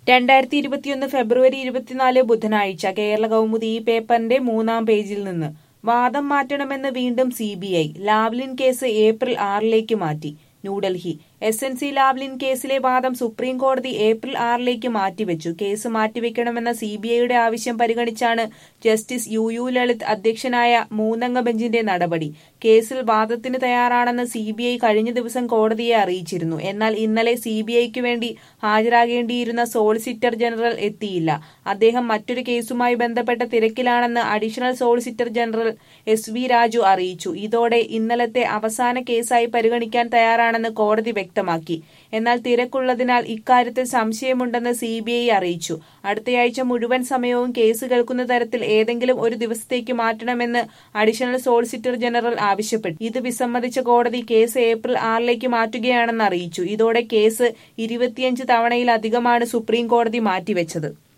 രണ്ടായിരത്തി ഇരുപത്തിയൊന്ന് ഫെബ്രുവരി ഇരുപത്തിനാല് ബുധനാഴ്ച കേരള കൗമുദി ഈ പേപ്പറിന്റെ മൂന്നാം പേജിൽ നിന്ന് വാദം മാറ്റണമെന്ന് വീണ്ടും C B I Lavalin case April ആറിലേക്ക് മാറ്റി New Delhi S N C Lavalin കേസിലെ വാദം സുപ്രീം കോടതി ഏപ്രിൽ ആറിലേക്ക് മാറ്റിവെച്ചു കേസ് മാറ്റിവെക്കണമെന്ന സി ബി ഐയുടെ ആവശ്യം പരിഗണിച്ചാണ് ജസ്റ്റിസ് യു യു ലളിത് അധ്യക്ഷനായ മൂന്നംഗ ബെഞ്ചിന്റെ നടപടി കേസിൽ വാദത്തിന് തയ്യാറാണെന്ന് സി ബി ഐ കഴിഞ്ഞ ദിവസം കോടതിയെ അറിയിച്ചിരുന്നു എന്നാൽ ഇന്നലെ സി ബി ഐക്ക് വേണ്ടി ഹാജരാകേണ്ടിയിരുന്ന സോളിസിറ്റർ ജനറൽ എത്തിയില്ല അദ്ദേഹം മറ്റൊരു കേസുമായി ബന്ധപ്പെട്ട തിരക്കിലാണെന്ന് additional solicitor general S V Raju അറിയിച്ചു ഇതോടെ ഇന്നലത്തെ അവസാന കേസായി പരിഗണിക്കാൻ തയ്യാറാണെന്ന് കോടതി വ്യക്തമാക്കി എന്നാൽ തിരക്കുള്ളതിനാൽ ഇക്കാര്യത്തിൽ സംശയമുണ്ടെന്ന് സി ബി ഐ അറിയിച്ചു അടുത്തയാഴ്ച മുഴുവൻ സമയവും കേസ് കേൾക്കുന്ന തരത്തിൽ ഏതെങ്കിലും ഒരു ദിവസത്തേക്ക് മാറ്റണമെന്ന് അഡീഷണൽ സോളിസിറ്റർ ജനറൽ ആവശ്യപ്പെട്ടു ഇത് വിസമ്മതിച്ച കോടതി കേസ് ഏപ്രിൽ ആറിലേക്ക് മാറ്റുകയാണെന്ന് അറിയിച്ചു ഇതോടെ കേസ് ഇരുപത്തിയഞ്ച് തവണയിലധികമാണ് സുപ്രീം കോടതി മാറ്റിവെച്ചത്